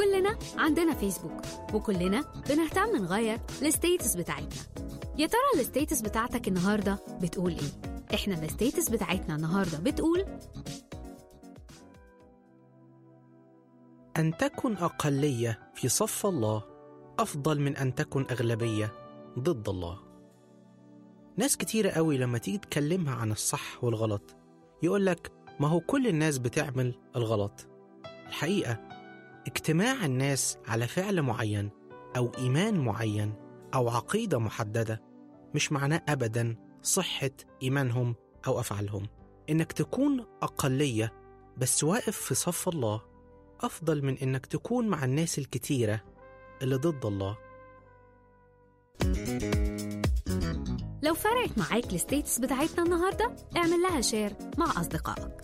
كلنا عندنا فيسبوك وكلنا بنهتم نغير الستيتس بتاعتنا يا ترى الستيتس بتاعتك النهارده بتقول ايه احنا الستيتس بتاعتنا النهارده بتقول أن تكن أقلية في صف الله أفضل من أن تكن أغلبية ضد الله ناس كتيرة قوي لما تيجي تكلمها عن الصح والغلط يقولك ما هو كل الناس بتعمل الغلط الحقيقة اجتماع الناس على فعل معين أو إيمان معين أو عقيدة محددة مش معناه أبدا صحة إيمانهم أو أفعالهم إنك تكون أقلية بس واقف في صف الله أفضل من إنك تكون مع الناس الكتيرة اللي ضد الله لو فرقت معاك الستيتس بتاعتنا النهارده اعمل لها شير مع أصدقائك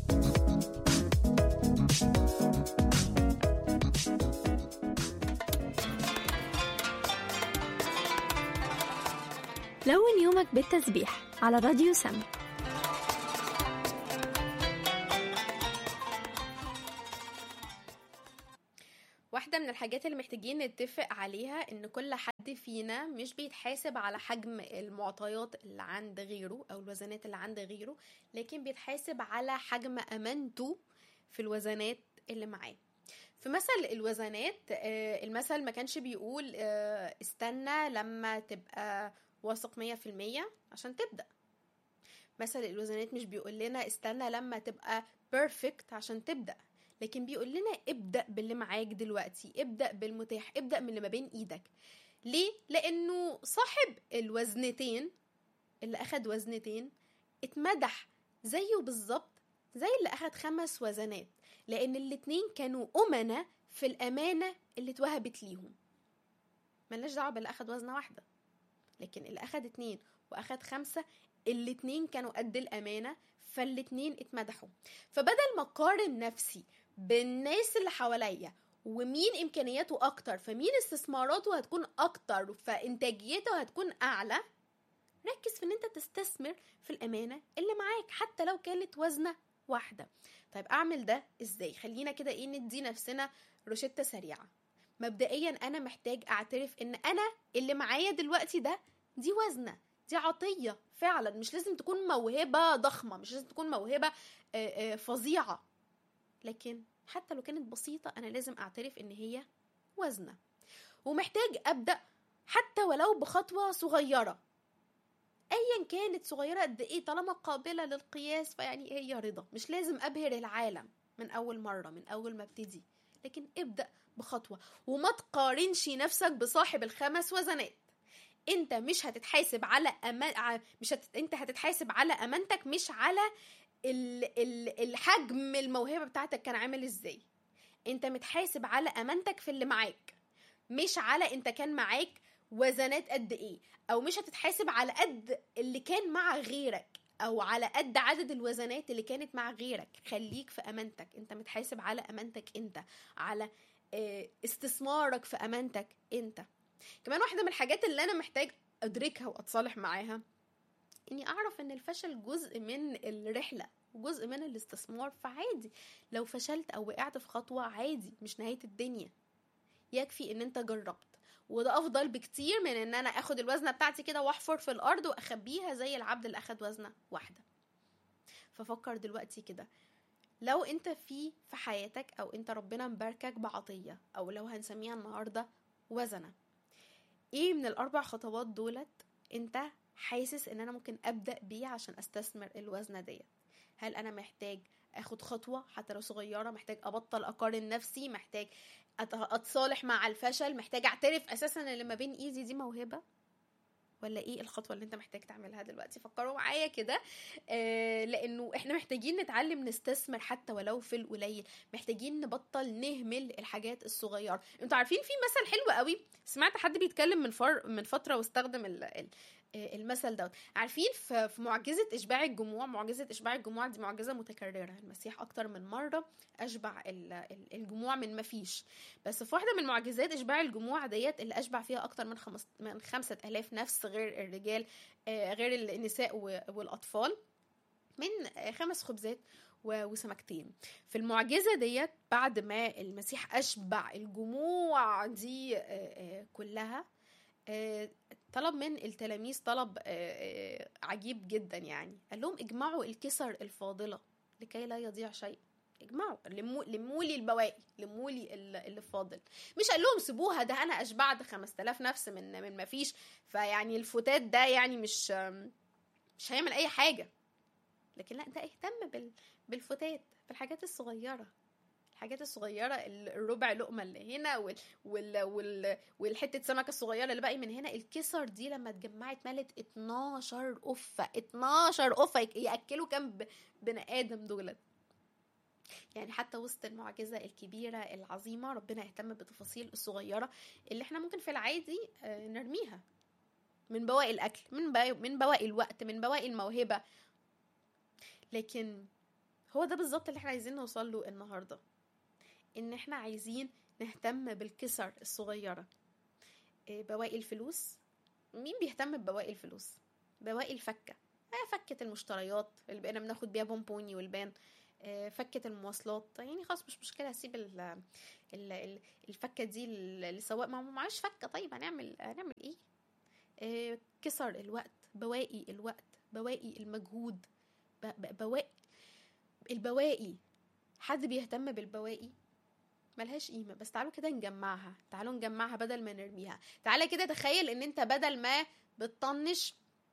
لون يومك بالتسبيح على راديو سم واحدة من الحاجات اللي محتاجين نتفق عليها ان كل حد فينا مش بيتحاسب على حجم المعطيات اللي عند غيره او الوزنات اللي عند غيره لكن بيتحاسب على حجم امانته في الوزنات اللي معاه في مثل الوزنات آه، المثل ما كانش بيقول آه، استنى لما تبقى واثق مية في المية عشان تبدأ مثل الوزنات مش بيقول لنا استنى لما تبقى بيرفكت عشان تبدأ لكن بيقول لنا ابدأ باللي معاك دلوقتي ابدأ بالمتاح ابدأ من اللي ما بين ايدك ليه؟ لأنه صاحب الوزنتين اللي أخد وزنتين اتمدح زيه بالظبط زي اللي أخد خمس وزنات لأن الاتنين كانوا أمنة في الأمانة اللي اتوهبت ليهم ملناش دعوة باللي أخد وزنة واحدة لكن اللي أخد اتنين وأخد خمسة الاتنين كانوا قد الأمانة فالاتنين اتمدحوا فبدل ما أقارن نفسي بالناس اللي حواليا ومين إمكانياته أكتر فمين استثماراته هتكون أكتر فإنتاجيته هتكون أعلى ركز في إن أنت تستثمر في الأمانة اللي معاك حتى لو كانت وزنة واحدة طيب أعمل ده إزاي خلينا كده إيه ندي نفسنا روشتة سريعة مبدئيا أنا محتاج أعترف إن أنا اللي معايا دلوقتي ده دي وزنة دي عطية فعلا مش لازم تكون موهبة ضخمة مش لازم تكون موهبة آه، آه، فظيعة لكن حتى لو كانت بسيطة أنا لازم أعترف إن هي وزنة ومحتاج أبدأ حتى ولو بخطوة صغيرة أيا كانت صغيرة قد إيه طالما قابلة للقياس فيعني هي رضا مش لازم أبهر العالم من أول مرة من أول ما ابتدي لكن ابدأ بخطوة وما تقارنش نفسك بصاحب الخمس وزنات انت مش هتتحاسب على أمان... ع- مش هت... انت هتتحاسب على امانتك مش على ال... ال... الحجم الموهبه بتاعتك كان عامل ازاي انت متحاسب على امانتك في اللي معاك مش على انت كان معاك وزنات قد ايه او مش هتتحاسب على قد اللي كان مع غيرك او على قد عدد الوزنات اللي كانت مع غيرك خليك في امانتك انت متحاسب على امانتك انت على آه، استثمارك في امانتك انت كمان واحده من الحاجات اللي انا محتاج ادركها واتصالح معاها اني اعرف ان الفشل جزء من الرحله وجزء من الاستثمار فعادي لو فشلت او وقعت في خطوه عادي مش نهايه الدنيا يكفي ان انت جربت وده افضل بكتير من ان انا اخد الوزنه بتاعتي كده واحفر في الارض واخبيها زي العبد اللي اخد وزنه واحده ففكر دلوقتي كده لو انت في في حياتك او انت ربنا مباركك بعطيه او لو هنسميها النهارده وزنه ايه من الاربع خطوات دولت انت حاسس ان انا ممكن ابدا بيه عشان استثمر الوزنه ديت هل انا محتاج اخد خطوه حتى لو صغيره محتاج ابطل اقارن نفسي محتاج أت- اتصالح مع الفشل محتاج اعترف اساسا ان اللي ما بين ايدي دي موهبه ولا ايه الخطوه اللي انت محتاج تعملها دلوقتي فكروا معايا كده آه لانه احنا محتاجين نتعلم نستثمر حتى ولو في القليل محتاجين نبطل نهمل الحاجات الصغيره انتوا عارفين في مثل حلو قوي سمعت حد بيتكلم من فر... من فتره واستخدم ال... ال... آه، المثل دوت عارفين في في معجزه اشباع الجموع معجزه اشباع الجموع دي معجزه متكرره المسيح اكتر من مره اشبع ال- ال- الجموع من ما فيش بس في واحده من معجزات اشباع الجموع ديت اللي اشبع فيها اكتر من خمس من خمسة الاف نفس غير الرجال آه، غير النساء و- والاطفال من آه، خمس خبزات و- وسمكتين في المعجزة ديت بعد ما المسيح أشبع الجموع دي آه، آه، كلها آه، طلب من التلاميذ طلب آه، آه، عجيب جدا يعني قال لهم اجمعوا الكسر الفاضلة لكي لا يضيع شيء اجمعوا لموا لموا لي البواقي لموا لي ال- اللي فاضل مش قال لهم سيبوها ده انا اشبعت 5000 نفس من من ما فيش فيعني الفتات ده يعني مش مش هيعمل اي حاجه لكن لا ده اهتم بال بالفتات بالحاجات الصغيره الحاجات الصغيره ال- الربع لقمه اللي هنا وال وال وال والحته سمكه الصغيره اللي باقي من هنا الكسر دي لما اتجمعت ملت 12 قفه 12 قفه يك- ياكلوا كام ب- بني ادم دولت يعني حتى وسط المعجزة الكبيرة العظيمة ربنا يهتم بالتفاصيل الصغيرة اللي احنا ممكن في العادي آه، نرميها من بواقي الأكل من بواقي, من بواقي الوقت من بواقي الموهبة لكن هو ده بالظبط اللي احنا عايزين نوصل له النهاردة ان احنا عايزين نهتم بالكسر الصغيرة آه، بواقي الفلوس مين بيهتم ببواقي الفلوس بواقي الفكة آه، فكة المشتريات اللي بقينا بناخد بيها بونبوني والبان آه، فكة المواصلات يعني خلاص مش مشكلة هسيب ال ال- ال- الفكة دي للسواق ما هو معاش فكة طيب هنعمل هنعمل ايه آه، كسر الوقت بواقي الوقت بواقي المجهود ب- ب- بواقي البواقي حد بيهتم بالبواقي ملهاش قيمة بس تعالوا كده نجمعها تعالوا نجمعها بدل ما نرميها تعالى كده تخيل ان انت بدل ما بتطنش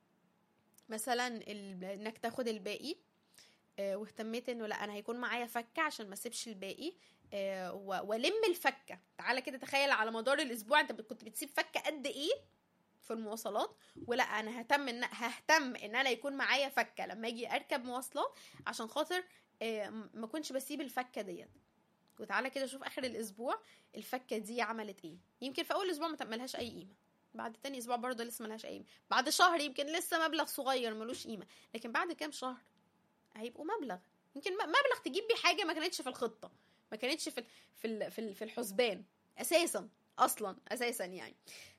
مثلا ال- انك تاخد الباقي آه، واهتميت انه لا انا هيكون معايا فكه عشان ما اسيبش الباقي آه، و- والم الفكه تعالى كده تخيل على مدار الاسبوع انت كنت بتسيب فكه قد ايه في المواصلات ولا انا ههتم ان ههتم ان انا يكون معايا فكه لما اجي اركب مواصلات عشان خاطر آه، م- ما كنتش بسيب الفكه ديت وتعالى كده شوف اخر الاسبوع الفكه دي عملت ايه يمكن في اول اسبوع ما ملهاش اي قيمه بعد تاني اسبوع برضه لسه ملهاش اي قيمه بعد شهر يمكن لسه مبلغ صغير ملوش قيمه لكن بعد كام شهر هيبقوا مبلغ يمكن م- مبلغ تجيب بيه حاجه ما كانتش في الخطه ما كانتش في ال- في ال- في ال- في الحسبان اساسا اصلا اساسا يعني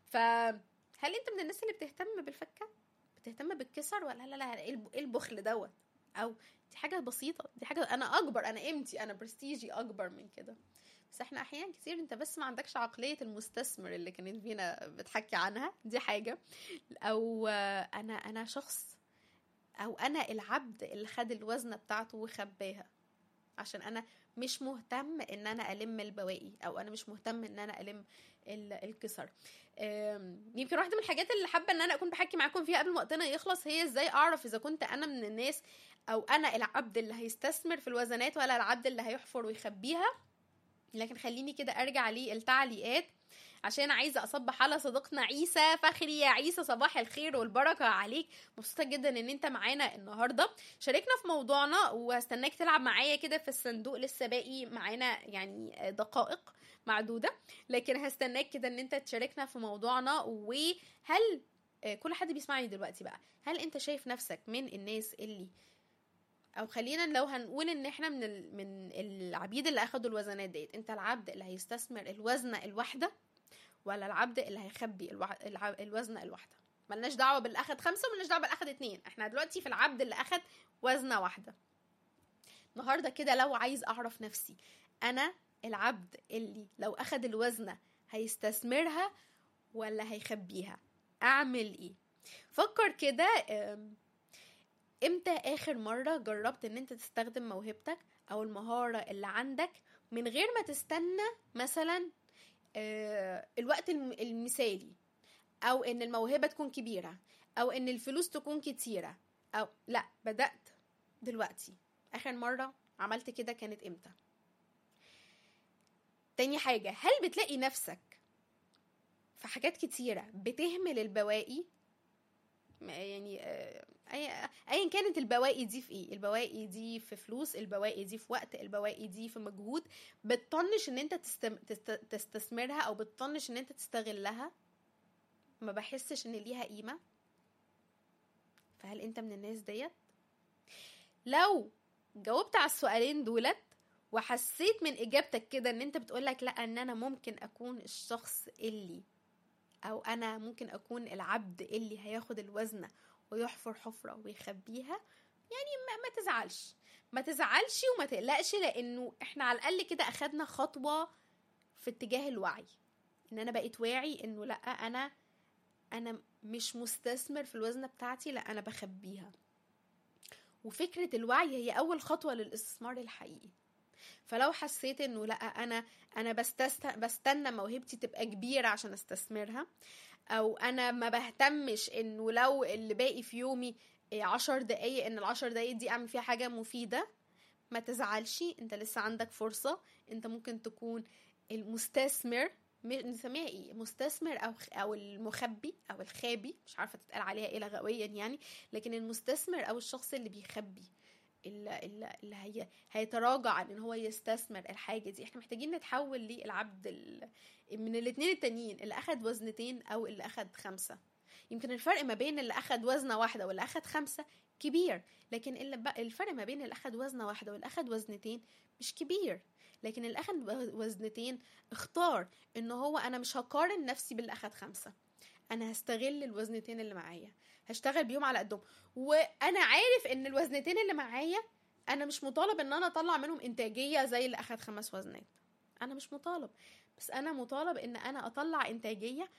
فهل انت من الناس اللي بتهتم بالفكه بتهتم بالكسر ولا لا لا ايه الب- إيه البخل دوت او دي حاجه بسيطه دي حاجه انا اكبر انا قيمتي انا برستيجي اكبر من كده بس احنا احيانا كتير انت بس ما عندكش عقليه المستثمر اللي كانت فينا بتحكي عنها دي حاجه او آه، انا انا شخص او انا العبد اللي خد الوزنه بتاعته وخباها عشان انا مش مهتم ان انا الم البواقي او انا مش مهتم ان انا الم ال- الكسر أم، يمكن واحده من الحاجات اللي حابه ان انا اكون بحكي معاكم فيها قبل ما وقتنا يخلص هي ازاي اعرف اذا كنت انا من الناس او انا العبد اللي هيستثمر في الوزنات ولا العبد اللي هيحفر ويخبيها لكن خليني كده ارجع للتعليقات عشان عايزه اصبح على صديقنا عيسى فخري يا عيسى صباح الخير والبركه عليك مبسوطه جدا ان انت معانا النهارده شاركنا في موضوعنا وهستناك تلعب معايا كده في الصندوق لسه باقي معانا يعني دقائق معدوده لكن هستناك كده ان انت تشاركنا في موضوعنا وهل آه، كل حد بيسمعني دلوقتي بقى هل انت شايف نفسك من الناس اللي او خلينا لو هنقول ان احنا من ال... من العبيد اللي اخدوا الوزنات ديت انت العبد اللي هيستثمر الوزنه الواحده ولا العبد اللي هيخبي الوح... الع... الوزنه الواحده ملناش دعوه باللي اخد خمسه وملناش دعوه باللي اخد اتنين احنا دلوقتي في العبد اللي اخد وزنه واحده النهارده كده لو عايز اعرف نفسي انا العبد اللي لو اخد الوزنه هيستثمرها ولا هيخبيها اعمل ايه فكر كده أم، امتى اخر مره جربت ان انت تستخدم موهبتك او المهاره اللي عندك من غير ما تستنى مثلا آه، الوقت الم- المثالي او ان الموهبه تكون كبيره او ان الفلوس تكون كتيره او لا بدات دلوقتي اخر مره عملت كده كانت امتى تاني حاجه هل بتلاقي نفسك في حاجات كتيره بتهمل البواقي ما- يعني آه، اي ايا كانت البواقي دي في ايه البواقي دي في فلوس البواقي دي في وقت البواقي دي في مجهود بتطنش ان انت تستم... تست... تستثمرها او بتطنش ان انت تستغلها ما بحسش ان ليها قيمه فهل انت من الناس ديت لو جاوبت على السؤالين دولت وحسيت من اجابتك كده ان انت بتقولك لا ان انا ممكن اكون الشخص اللي او انا ممكن اكون العبد اللي هياخد الوزنه ويحفر حفره ويخبيها يعني ما, ما تزعلش ما تزعلش وما تقلقش لانه احنا على الاقل كده اخدنا خطوه في اتجاه الوعي ان انا بقيت واعي انه لا انا انا مش مستثمر في الوزنه بتاعتي لا انا بخبيها وفكره الوعي هي اول خطوه للاستثمار الحقيقي فلو حسيت انه لا انا انا بستست... بستنى موهبتي تبقى كبيره عشان استثمرها او انا ما بهتمش انه لو اللي باقي في يومي إيه عشر دقايق ان العشر دقايق دي اعمل فيها حاجه مفيده ما تزعلش انت لسه عندك فرصه انت ممكن تكون المستثمر م- نسميها ايه مستثمر او او المخبي او الخابي مش عارفه تتقال عليها ايه لغويا يعني لكن المستثمر او الشخص اللي بيخبي اللي, اللي اللي هي هيتراجع عن ان هو يستثمر الحاجه دي احنا محتاجين نتحول للعبد ال... من الاثنين التانيين اللي اخد وزنتين او اللي اخد خمسه يمكن الفرق ما بين اللي اخد وزنه واحده واللي اخد خمسه كبير لكن اللي بقى الفرق ما بين اللي اخد وزنه واحده واللي اخد وزنتين مش كبير لكن اللي اخد وزنتين اختار ان هو انا مش هقارن نفسي باللي اخد خمسه انا هستغل الوزنتين اللي معايا هشتغل بيهم على قدهم وانا عارف ان الوزنتين اللي معايا انا مش مطالب ان انا اطلع منهم انتاجيه زي اللي اخد خمس وزنات انا مش مطالب بس انا مطالب ان انا اطلع انتاجيه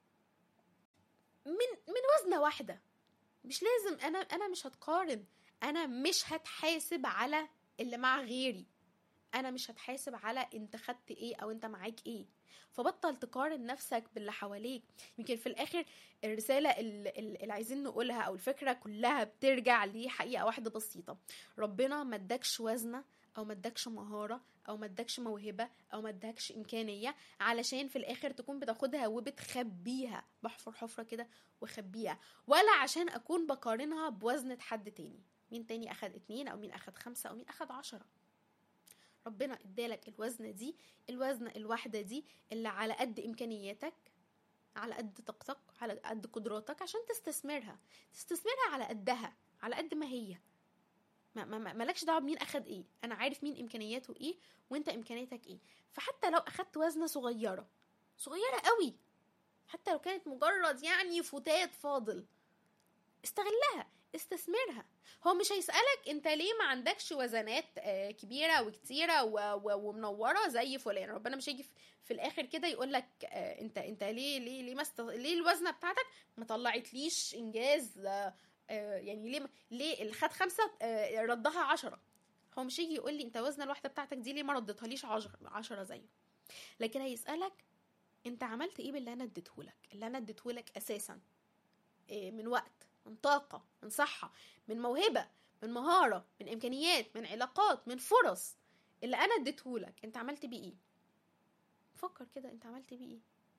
من من وزنه واحده مش لازم انا انا مش هتقارن انا مش هتحاسب على اللي مع غيري انا مش هتحاسب على انت خدت ايه او انت معاك ايه فبطل تقارن نفسك باللي حواليك يمكن في الاخر الرساله اللي, اللي عايزين نقولها او الفكره كلها بترجع لحقيقه واحده بسيطه ربنا ما ادكش وزنه او ما ادكش مهاره او ما ادكش موهبه او ما ادكش امكانيه علشان في الاخر تكون بتاخدها وبتخبيها بحفر حفره كده وخبيها ولا عشان اكون بقارنها بوزنه حد تاني مين تاني اخد اتنين او مين اخد خمسة او مين اخد عشرة ربنا ادالك الوزنه دي الوزنه الواحده دي اللي على قد امكانياتك على قد طاقتك على قد قدراتك عشان تستثمرها تستثمرها على قدها على قد ما هي ما ما ما- مالكش دعوه بمين اخد ايه انا عارف مين امكانياته ايه وانت امكانياتك ايه فحتى لو اخدت وزنه صغيره صغيره قوي حتى لو كانت مجرد يعني فتات فاضل استغلها استثمرها هو مش هيسألك انت ليه ما عندكش وزنات آه، كبيرة وكتيرة و- و- ومنورة زي فلان ربنا مش هيجي في- في الاخر كده يقول لك انت انت ليه ليه ليه ما است... ليه الوزنة بتاعتك ما طلعتليش انجاز آه، آه، يعني ليه ما- ليه اللي خد خمسة آه، ردها عشرة هو مش يجي يقول لي انت وزن الواحدة بتاعتك دي ليه ما ردتهاليش عشرة عشرة زيه لكن هيسألك انت عملت ايه باللي انا اديتهولك اللي انا اديتهولك اساسا إيه، من وقت من طاقة من صحة من موهبة من مهارة من إمكانيات من علاقات من فرص اللي أنا اديتهولك أنت عملت بيه إيه؟ فكر كده أنت عملت بيه إيه؟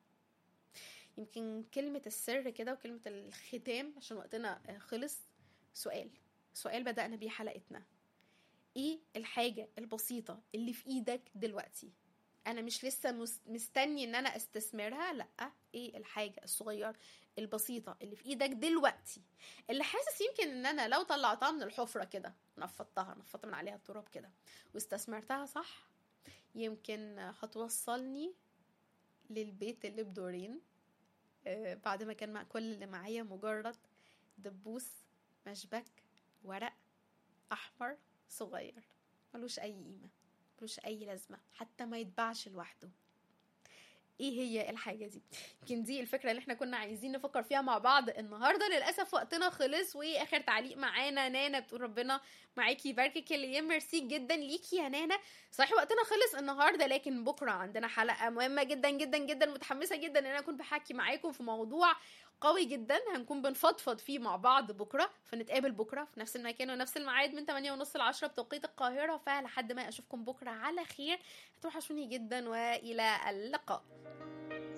يمكن كلمة السر كده وكلمة الختام عشان وقتنا آه، خلص سؤال سؤال بدأنا بيه حلقتنا إيه الحاجة البسيطة اللي في إيدك دلوقتي؟ أنا مش لسه مس- مستني إن أنا استثمرها لأ إيه الحاجة الصغيرة البسيطة اللي في ايدك دلوقتي اللي حاسس يمكن ان انا لو طلعتها من الحفرة كده نفضتها نفضت من عليها التراب كده واستثمرتها صح يمكن هتوصلني للبيت اللي بدورين آه، بعد ما كان مع كل اللي معايا مجرد دبوس مشبك ورق احمر صغير ملوش اي قيمة ملوش اي لازمة حتى ما يتباعش لوحده ايه هي الحاجه دي يمكن دي الفكره اللي احنا كنا عايزين نفكر فيها مع بعض النهارده للاسف وقتنا خلص واخر تعليق معانا نانا بتقول ربنا معاكي يباركك الايام ميرسي جدا ليكي يا نانا صحيح وقتنا خلص النهارده لكن بكره عندنا حلقه مهمه جدا جدا جدا متحمسه جدا ان انا اكون بحكي معاكم في موضوع قوي جدا هنكون بنفضفض فيه مع بعض بكره فنتقابل بكره في نفس المكان ونفس الميعاد من 8 ونص ل 10 بتوقيت القاهره فلحد ما اشوفكم بكره على خير هتوحشوني جدا والى اللقاء